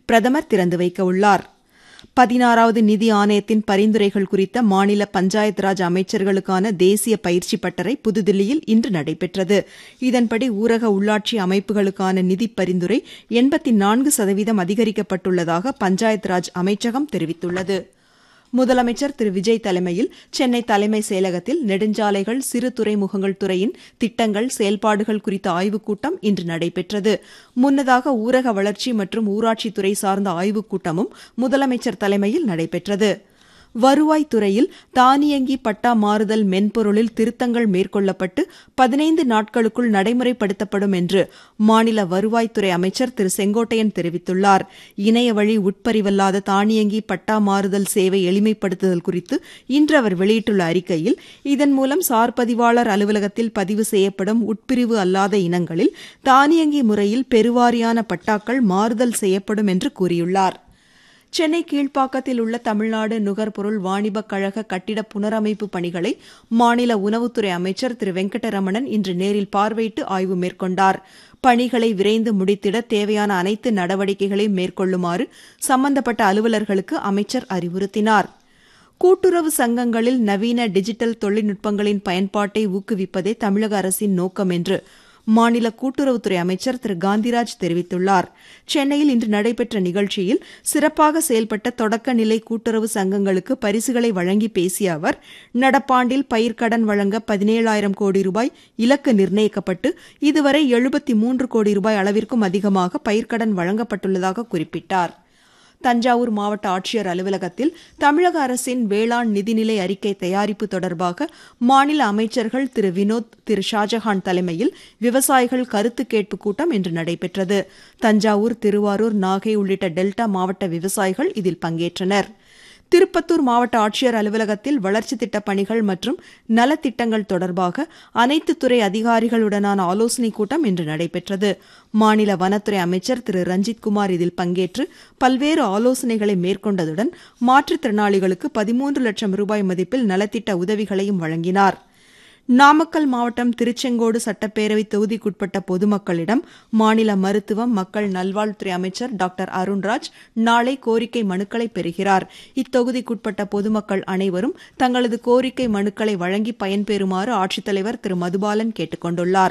பிரதமர் திறந்து வைக்க உள்ளார் பதினாறாவது நிதி ஆணையத்தின் பரிந்துரைகள் குறித்த மாநில பஞ்சாயத் ராஜ் அமைச்சர்களுக்கான தேசிய பயிற்சி பட்டறை புதுதில்லியில் இன்று நடைபெற்றது இதன்படி ஊரக உள்ளாட்சி அமைப்புகளுக்கான நிதி பரிந்துரை எண்பத்தி நான்கு சதவீதம் அதிகரிக்கப்பட்டுள்ளதாக பஞ்சாயத் ராஜ் அமைச்சகம் தெரிவித்துள்ளது முதலமைச்சர் திரு விஜய் தலைமையில் சென்னை தலைமை செயலகத்தில் நெடுஞ்சாலைகள் சிறு துறைமுகங்கள் துறையின் திட்டங்கள் செயல்பாடுகள் குறித்த ஆய்வுக் கூட்டம் இன்று நடைபெற்றது முன்னதாக ஊரக வளர்ச்சி மற்றும் ஊராட்சித்துறை சார்ந்த ஆய்வுக் கூட்டமும் முதலமைச்சர் தலைமையில் நடைபெற்றது வருவாய் துறையில் தானியங்கி பட்டா மாறுதல் மென்பொருளில் திருத்தங்கள் மேற்கொள்ளப்பட்டு பதினைந்து நாட்களுக்குள் நடைமுறைப்படுத்தப்படும் என்று மாநில வருவாய்த்துறை அமைச்சர் திரு செங்கோட்டையன் தெரிவித்துள்ளார் இணைய வழி உட்பரிவல்லாத தானியங்கி பட்டா மாறுதல் சேவை எளிமைப்படுத்துதல் குறித்து இன்று அவர் வெளியிட்டுள்ள அறிக்கையில் இதன் மூலம் சார் பதிவாளர் அலுவலகத்தில் பதிவு செய்யப்படும் உட்பிரிவு அல்லாத இனங்களில் தானியங்கி முறையில் பெருவாரியான பட்டாக்கள் மாறுதல் செய்யப்படும் என்று கூறியுள்ளார் சென்னை கீழ்ப்பாக்கத்தில் உள்ள தமிழ்நாடு நுகர்பொருள் வாணிபக் கழக கட்டிட புனரமைப்பு பணிகளை மாநில உணவுத்துறை அமைச்சர் திரு வெங்கடரமணன் இன்று நேரில் பார்வையிட்டு ஆய்வு மேற்கொண்டார் பணிகளை விரைந்து முடித்திட தேவையான அனைத்து நடவடிக்கைகளையும் மேற்கொள்ளுமாறு சம்பந்தப்பட்ட அலுவலர்களுக்கு அமைச்சர் அறிவுறுத்தினார் கூட்டுறவு சங்கங்களில் நவீன டிஜிட்டல் தொழில்நுட்பங்களின் பயன்பாட்டை ஊக்குவிப்பதே தமிழக அரசின் நோக்கம் என்று மாநில கூட்டுறவுத்துறை அமைச்சர் திரு காந்திராஜ் தெரிவித்துள்ளார் சென்னையில் இன்று நடைபெற்ற நிகழ்ச்சியில் சிறப்பாக செயல்பட்ட தொடக்க நிலை கூட்டுறவு சங்கங்களுக்கு பரிசுகளை வழங்கி பேசிய அவர் நடப்பாண்டில் பயிர்க்கடன் வழங்க பதினேழாயிரம் கோடி ரூபாய் இலக்கு நிர்ணயிக்கப்பட்டு இதுவரை எழுபத்தி மூன்று கோடி ரூபாய் அளவிற்கும் அதிகமாக பயிர்க்கடன் வழங்கப்பட்டுள்ளதாக குறிப்பிட்டார் தஞ்சாவூர் மாவட்ட ஆட்சியர் அலுவலகத்தில் தமிழக அரசின் வேளாண் நிதிநிலை அறிக்கை தயாரிப்பு தொடர்பாக மாநில அமைச்சர்கள் திரு வினோத் திரு ஷாஜஹான் தலைமையில் விவசாயிகள் கருத்து கேட்பு கூட்டம் இன்று நடைபெற்றது தஞ்சாவூர் திருவாரூர் நாகை உள்ளிட்ட டெல்டா மாவட்ட விவசாயிகள் இதில் பங்கேற்றனர் திருப்பத்தூர் மாவட்ட ஆட்சியர் அலுவலகத்தில் வளர்ச்சித் திட்டப் பணிகள் மற்றும் நலத்திட்டங்கள் தொடர்பாக அனைத்து துறை அதிகாரிகளுடனான ஆலோசனைக் கூட்டம் இன்று நடைபெற்றது மாநில வனத்துறை அமைச்சர் திரு ரஞ்சித்குமார் இதில் பங்கேற்று பல்வேறு ஆலோசனைகளை மேற்கொண்டதுடன் மாற்றுத்திறனாளிகளுக்கு பதிமூன்று லட்சம் ரூபாய் மதிப்பில் நலத்திட்ட உதவிகளையும் வழங்கினார் நாமக்கல் மாவட்டம் திருச்செங்கோடு சட்டப்பேரவை தொகுதிக்குட்பட்ட பொதுமக்களிடம் மாநில மருத்துவம் மக்கள் நல்வாழ்வுத்துறை அமைச்சர் டாக்டர் அருண்ராஜ் நாளை கோரிக்கை மனுக்களை பெறுகிறார் இத்தொகுதிக்குட்பட்ட பொதுமக்கள் அனைவரும் தங்களது கோரிக்கை மனுக்களை வழங்கி பயன்பெறுமாறு ஆட்சித்தலைவர் திரு மதுபாலன் கேட்டுக் கொண்டுள்ளார்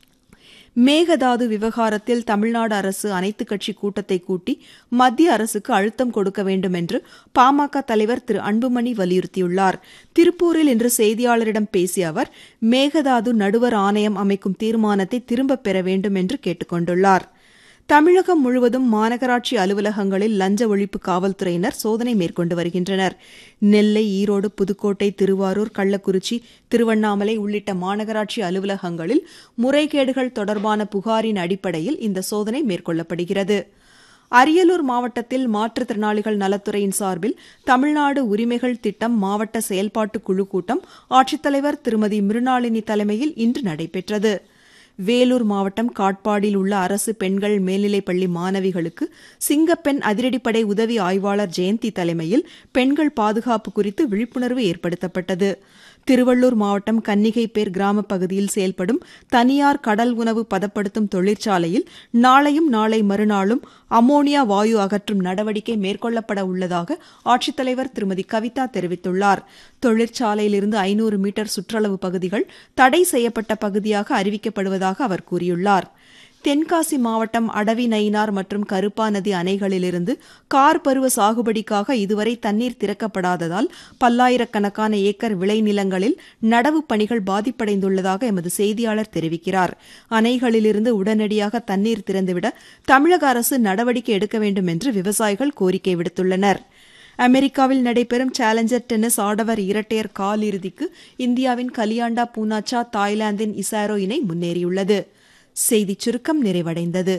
மேகதாது விவகாரத்தில் தமிழ்நாடு அரசு அனைத்துக் கட்சி கூட்டத்தை கூட்டி மத்திய அரசுக்கு அழுத்தம் கொடுக்க வேண்டும் என்று பாமக தலைவர் திரு அன்புமணி வலியுறுத்தியுள்ளார் திருப்பூரில் இன்று செய்தியாளரிடம் பேசிய அவர் மேகதாது நடுவர் ஆணையம் அமைக்கும் தீர்மானத்தை திரும்பப் பெற வேண்டும் என்று கேட்டுக் கொண்டுள்ளார் தமிழகம் முழுவதும் மாநகராட்சி அலுவலகங்களில் லஞ்ச ஒழிப்பு காவல்துறையினர் சோதனை மேற்கொண்டு வருகின்றனர் நெல்லை ஈரோடு புதுக்கோட்டை திருவாரூர் கள்ளக்குறிச்சி திருவண்ணாமலை உள்ளிட்ட மாநகராட்சி அலுவலகங்களில் முறைகேடுகள் தொடர்பான புகாரின் அடிப்படையில் இந்த சோதனை மேற்கொள்ளப்படுகிறது அரியலூர் மாவட்டத்தில் மாற்றுத்திறனாளிகள் நலத்துறையின் சார்பில் தமிழ்நாடு உரிமைகள் திட்டம் மாவட்ட செயல்பாட்டு குழு கூட்டம் ஆட்சித்தலைவர் திருமதி மிருணாளினி தலைமையில் இன்று நடைபெற்றது வேலூர் மாவட்டம் காட்பாடியில் உள்ள அரசு பெண்கள் மேல்நிலைப்பள்ளி மாணவிகளுக்கு சிங்கப்பெண் அதிரடிப்படை உதவி ஆய்வாளர் ஜெயந்தி தலைமையில் பெண்கள் பாதுகாப்பு குறித்து விழிப்புணர்வு ஏற்படுத்தப்பட்டது திருவள்ளூர் மாவட்டம் கன்னிகைப்பேர் கிராம பகுதியில் செயல்படும் தனியார் கடல் உணவு பதப்படுத்தும் தொழிற்சாலையில் நாளையும் நாளை மறுநாளும் அமோனியா வாயு அகற்றும் நடவடிக்கை மேற்கொள்ளப்பட உள்ளதாக ஆட்சித்தலைவர் திருமதி கவிதா தெரிவித்துள்ளார் தொழிற்சாலையிலிருந்து ஐநூறு மீட்டர் சுற்றளவு பகுதிகள் தடை செய்யப்பட்ட பகுதியாக அறிவிக்கப்படுவதாக அவர் கூறியுள்ளார் தென்காசி மாவட்டம் அடவி நயினார் மற்றும் கருப்பா நதி அணைகளிலிருந்து கார் பருவ சாகுபடிக்காக இதுவரை தண்ணீர் திறக்கப்படாததால் பல்லாயிரக்கணக்கான ஏக்கர் விளைநிலங்களில் நடவு பணிகள் பாதிப்படைந்துள்ளதாக எமது செய்தியாளர் தெரிவிக்கிறார் அணைகளிலிருந்து உடனடியாக தண்ணீர் திறந்துவிட தமிழக அரசு நடவடிக்கை எடுக்க வேண்டும் என்று விவசாயிகள் கோரிக்கை விடுத்துள்ளனர் அமெரிக்காவில் நடைபெறும் சேலஞ்சர் டென்னிஸ் ஆடவர் இரட்டையர் காலிறுதிக்கு இந்தியாவின் கலியாண்டா பூனாச்சா தாய்லாந்தின் இசாரோ இணை முன்னேறியுள்ளது செய்திச் சுருக்கம் நிறைவடைந்தது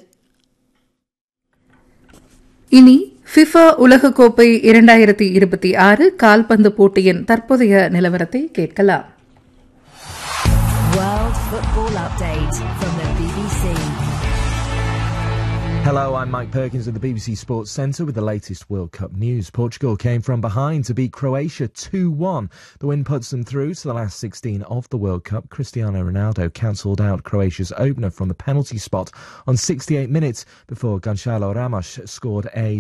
இனி ஃபிஃபா உலகக்கோப்பை இரண்டாயிரத்தி இருபத்தி ஆறு கால்பந்து போட்டியின் தற்போதைய நிலவரத்தை கேட்கலாம் World Football Update from the BBC. Hello, I'm Mike Perkins of the BBC Sports Centre with the latest World Cup news. Portugal came from behind to beat Croatia 2 1. The win puts them through to the last 16 of the World Cup. Cristiano Ronaldo cancelled out Croatia's opener from the penalty spot on 68 minutes before Gonçalo Ramos scored a